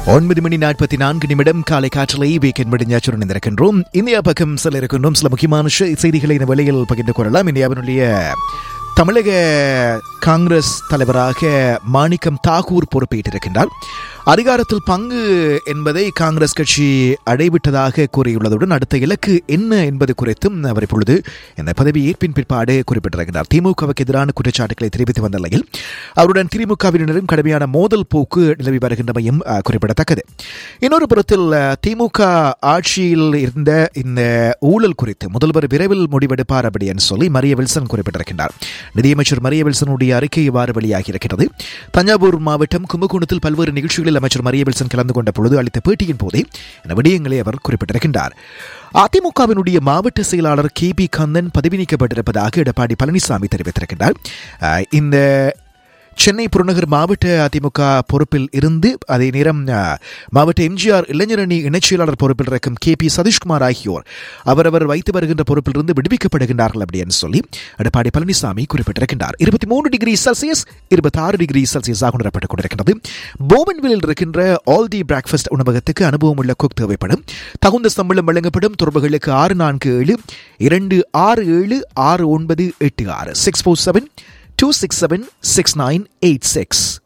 ஒன்பது மணி நாற்பத்தி நான்கு நிமிடம் காலை காற்றலை வீக்கெண்ட் முடிஞ்சாச்சுடன் இருக்கின்றோம் இந்தியா பக்கம் சில இருக்கின்றோம் சில முக்கியமான செ- செய்திகளை இந்த வேளையில் பகிர்ந்து கொள்ளலாம் இந்தியாவினுடைய தமிழக காங்கிரஸ் தலைவராக மாணிக்கம் தாகூர் பொறுப்பேற்றிருக்கின்றார் அதிகாரத்தில் பங்கு என்பதை காங்கிரஸ் கட்சி அடைவிட்டதாக கூறியுள்ளதுடன் அடுத்த இலக்கு என்ன என்பது குறித்தும் அவர் இப்பொழுது இந்த பதவி ஏற்பின் பிற்பாடு குறிப்பிட்டிருக்கிறார் திமுகவுக்கு எதிரான குற்றச்சாட்டுகளை தெரிவித்து வந்த நிலையில் அவருடன் திமுகவினரும் கடுமையான மோதல் போக்கு நிலவி வருகின்றமையும் அஹ், குறிப்பிடத்தக்கது இன்னொரு புறத்தில் அஹ், திமுக ஆட்சியில் இருந்த இந்த ஊழல் குறித்து முதல்வர் விரைவில் முடிவெடுப்பார் அப்படி என்று சொல்லி மரிய வில்சன் குறிப்பிட்டிருக்கின்றார் நிதியமைச்சர் மரிய வில்சனுடைய அறிக்கை இவ்வாறு வெளியாகி இருக்கிறது தஞ்சாவூர் மாவட்டம் கும்பகோணத்தில் பல்வேறு நிகழ்ச்சிகளில் அமைச்சர் மரிய வில்சன் கலந்து கொண்ட பொழுது அளித்த பேட்டியின் போதே இந்த விடயங்களை அவர் குறிப்பிட்டிருக்கின்றார் அதிமுகவினுடைய மாவட்ட செயலாளர் கே பி கந்தன் பதவி நீக்கப்பட்டிருப்பதாக எடப்பாடி பழனிசாமி தெரிவித்திருக்கின்றார் அஹ், இந்த சென்னை புறநகர் மாவட்ட அதிமுக பொறுப்பில் இருந்து அதே நேரம் அஹ், மாவட்ட எம்ஜிஆர் இளைஞரணி இணைச் செயலாளர் பொறுப்பில் இருக்கும் கே பி சதீஷ்குமார் ஆகியோர் அவரவர் வைத்து வருகின்ற பொறுப்பிலிருந்து விடுவிக்கப்படுகின்றார்கள் அப்படின்னு சொல்லி எடப்பாடி பழனிசாமி குறிப்பிட்டிருக்கின்றார் இருபத்தி மூன்று டிகிரி செல்சியஸ் இருபத்தி ஆறு டிகிரி செல்சியஸாக உணரப்பட்டுக் கொண்டிருக்கிறது போவன்வில்லில் இருக்கின்ற ஆல் தி பிரேக்ஃபாஸ்ட் உணவகத்துக்கு அனுபவம் உள்ள குக் தேவைப்படும் தகுந்த சம்பளம் வழங்கப்படும் தொடர்புகளுக்கு ஆறு நான்கு ஏழு இரண்டு ஆறு ஏழு ஆறு ஒன்பது எட்டு ஆறு six four seven two six seven six nine eight six